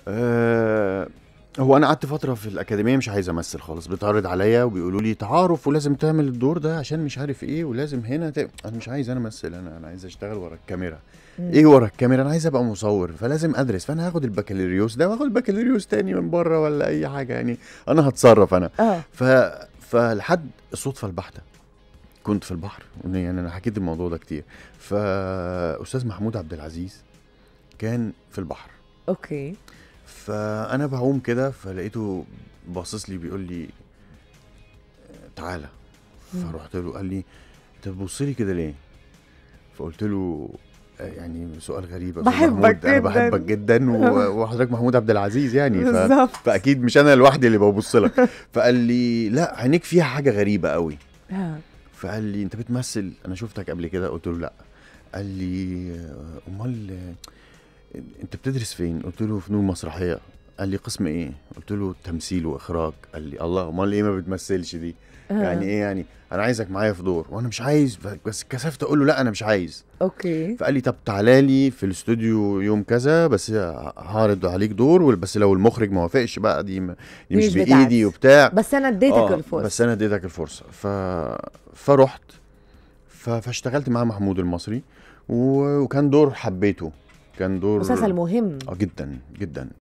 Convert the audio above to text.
آه هو انا قعدت فتره في الاكاديميه مش عايز امثل خالص بيتعرض عليا وبيقولوا لي تعارف ولازم تعمل الدور ده عشان مش عارف ايه ولازم هنا ت... انا مش عايز انا امثل انا انا عايز اشتغل ورا الكاميرا ايه ورا الكاميرا انا عايز ابقى مصور فلازم ادرس فانا هاخد البكالوريوس ده واخد البكالوريوس تاني من بره ولا اي حاجه يعني انا هتصرف انا اه ف فلحد الصدفه البحته كنت في البحر يعني انا حكيت الموضوع ده كتير فاستاذ محمود عبد العزيز كان في البحر اوكي فانا بعوم كده فلقيته باصص لي بيقول لي تعالى مم. فرحت له قال لي انت بتبص لي كده ليه فقلت له آه، يعني سؤال غريب يا أستاذ بحبك محمود، انا جداً. بحبك جدا و- وحضرتك محمود عبد العزيز يعني ف... بالظبط فاكيد مش انا لوحدي اللي ببص لك فقال لي لا عينيك فيها حاجه غريبه قوي آه. فقال لي انت بتمثل انا شفتك قبل كده قلت له لا قال لي آه، امال آه، انت بتدرس فين قلت له فنون مسرحيه قال لي قسم ايه قلت له تمثيل واخراج قال لي الله امال ايه ما بتمثلش دي آه. يعني ايه يعني انا عايزك معايا في دور وانا مش عايز بس كسفت اقول له لا انا مش عايز اوكي فقال لي طب تعالى لي في الاستوديو يوم كذا بس هعرض عليك دور بس لو المخرج ما وافقش بقى دي, م- دي مش مش بتاعتي. بايدي وبتاع بس انا اديتك آه، الفرصه بس انا اديتك الفرصه ف... فرحت ف... فاشتغلت مع محمود المصري و... وكان دور حبيته كان دور مسلسل مهم اه جدا جدا